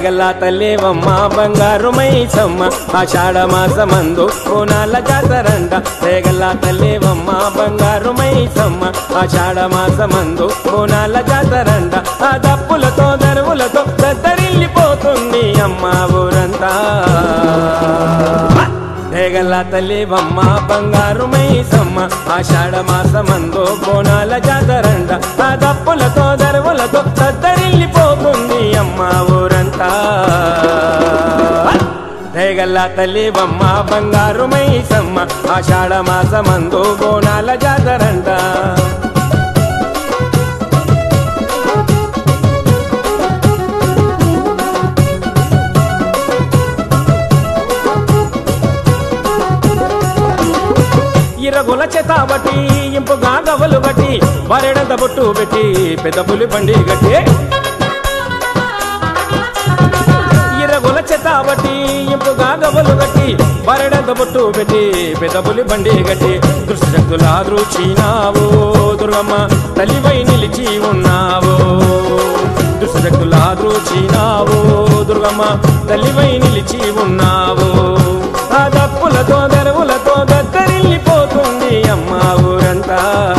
దేగల్లా తల్లేవమ్మ బంగారు మైసమ్మ ఆషాఢ మాసమందు కోనాల జాతరంట దేగల్లా తల్లేవమ్మ బంగారు మైసమ్మ ఆషాఢ మాసమందు కోనాల జాతరంట ఆ దప్పులతో దరువులతో దద్దరిల్లిపోతుంది అమ్మ ఊరంతా దేగల్లా తల్లివమ్మ బంగారు మైసమ్మ ఆషాఢ మాసమందు బోనాల జాతరంట ఆ దప్పులతో దరువులతో దద్దరిల్లిపోతుంది అమ్మ ఊరంతా దేగల్లా తల్లివమ్మ బంగారు మైసమ్మ ఆషాఢ మాసమందు బోనాల జాతరంట ఇరగుల చేత బట్టి ఇంపుగా గవలు బట్టి వరెడంత బొట్టు పెట్టి పెద్ద పులి బండి గట్టి ఇరగుల చేత బట్టి ఇంపుగా గవలు గట్టి వరెడంత బొట్టు పెట్టి పెద్ద పులి బండి గట్టి దృష్టి శక్తుల దృచినావు దుర్గమ్మ తల్లివై నిలిచి ఉన్నావు దృష్టి శక్తుల దృచినావు దుర్గమ్మ తల్లివై నిలిచి ఉన్నావు ఆ దప్పులతో దరువులతో దద్దరిల్లిపోతుంది అమ్మ ఊరంతా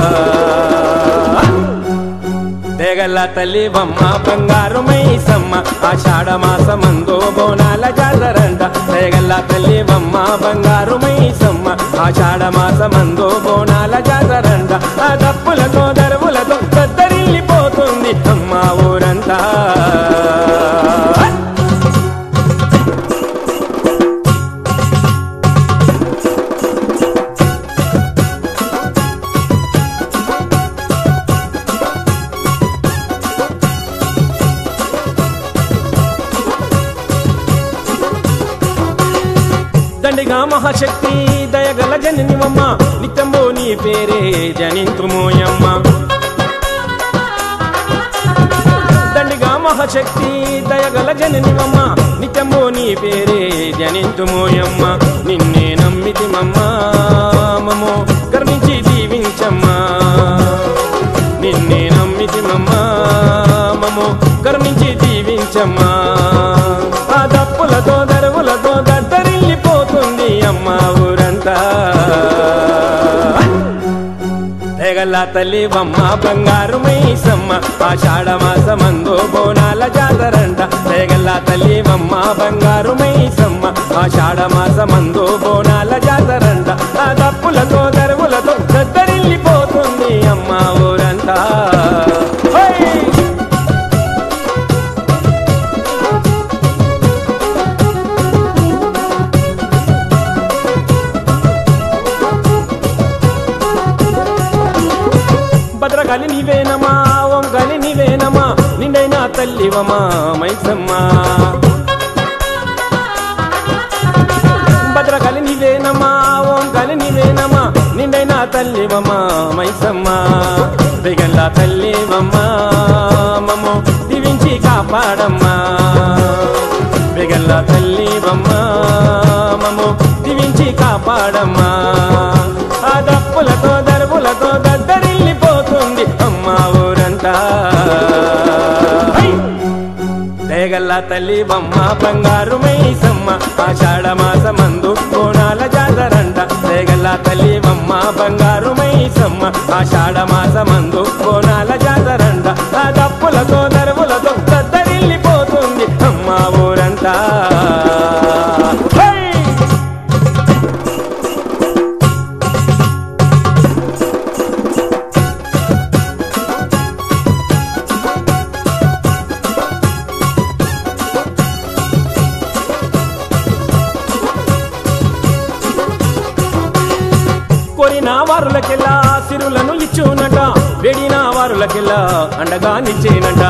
తెగల్ల తల్లి బొమ్మ బంగారు మైసమ్మ ఆషాఢ మాసమందు బోనాల జాతరంట తెగల్ల తల్లి బొమ్మ బంగారు మైసమ్మ ఆషాఢ మాసమందు బోనాల జాతరంట ఆ దప్పులతో దరువులతో దద్దరిల్లిపోతుంది అమ్మ ఊరంతా దండిగా మహాశక్తి దయగల జననివమ్మ నిత్యంబో నీ పేరే జనింతుమోయమ్మ దండిగా మహాశక్తి దయగల జననివమ్మ నిత్యంబో నీ పేరే జనింతుమోయమ్మ నిన్నే నమ్మితి మమ్మ మమో గర్వించి దీవించమ్మా నిన్నే నమ్మితి మమ్మ మమో గర్వించి దీవించమ్మా ఆ దప్పులతో దరువులతో దద్దరిల్లిపోతుంది అమ్మ ఊరంతా తెగల్ల తల్లి బొమ్మ బంగారు మైసమ్మ ఆషాఢ మాసమందు బోనాల జాతరంట తెగల్ల తల్లి బొమ్మ బంగారు మైసమ్మ ఆషాఢ మాసమందు బోనాల జాతరంట ఆ దప్పులతో దరువులతో దద్దరిల్లిపోతుంది అమ్మ ఊరంతా హై! భద్రకాళి నీవేనమా ఓంకాళి నీవేనమా నిండైనా తల్లివమా మైసమ్మా భద్రకాళి నీవేనమా ఓంకాళి నీవేనమా నిండైనా తల్లివమా మైసమ్మా దిగల్లా తల్లివమ్మా మమ్మో దీవించి కాపాడమ్మా బిగల్లా తల్లివమ్మా మమ్మో దీవించి కాపాడమ్మా ఆ దప్పులతో దరువులతో దద్దరిల్లిపోతుంది అమ్మ ఊరంతా హై! దేగల్లా తల్లి బొమ్మ బంగారు మైసమ్మ ఆషాఢ మాసమందు కోణాల జాతరంట దేగల్లా తల్లి బొమ్మ బంగారు మైసమ్మ ఆషాఢ మాసమందు కోణాల జాతరంట ఆ దప్పులతో దరువులతో దద్దరిల్లిపోతుంది అమ్మ ఊరంతా హై! కోరిన వారులకెల్లా సిరులను ఇచ్చునట వెడిన వారులకెల్లా అండగా నిచ్చేనట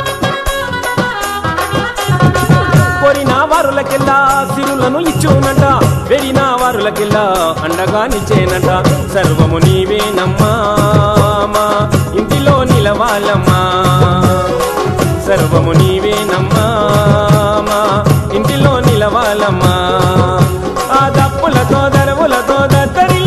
కోరిన వారులకెల్లా సిరులను ఇచ్చునట వెడిన వారులకెల్లా అండగా నిచ్చేనట సర్వము నీవేనమ్మా మా ఇంటిలో నిలవాలమ్మా సర్వము నీవేనమ్మా మా ఇంటిలో నిలవాలమ్మా ఆ దప్పులతో దరువులతో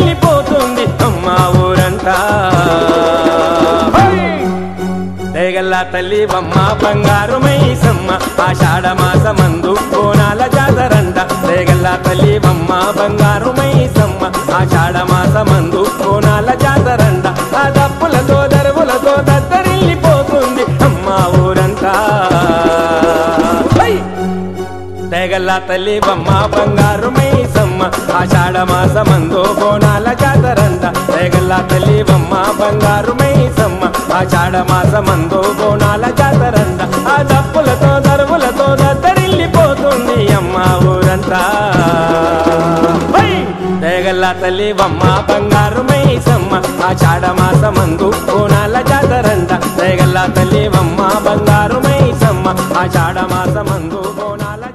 దద్దరిల్లిపోతుంది అమ్మ ఊరంతా హై! దేగల్ల దేగల్లా తల్లి బొమ్మ బంగారు మైసమ్మ ఆషాఢ మాసమందు కోనాల జాతరంట దేగల్లా తల్లి బొమ్మ బంగారు మైసమ్మ ఆషాఢ మాసమందు కోనాల జాతరంట ఆ దప్పులతో దరువులతో దద్దరిల్లిపోతుంది అమ్మ ఊరంతా హై! తెగల్లా తల్లి బొమ్మ బంగారు మైసమ్మ ఆషాఢ మాసమందు బోనాల జాతరంట తెగల్లా తల్లి బొమ్మ బంగారు మైసమ్మ ఆషాఢ మాసమందు బోనాల జాతరంట ఆ దప్పులతో దరువులతో దద్దరిల్లిపోతుంది అమ్మ ఊరంతా హై! తెగల్లా తల్లి బొమ్మ బంగారు మైసమ్మ ఆషాఢ మాసమందు బోనాల జాతరంట తెగల్లా తల్లి బొమ్మ బంగారు మైసమ్మ ఆషాఢ మాసమందు బోనాల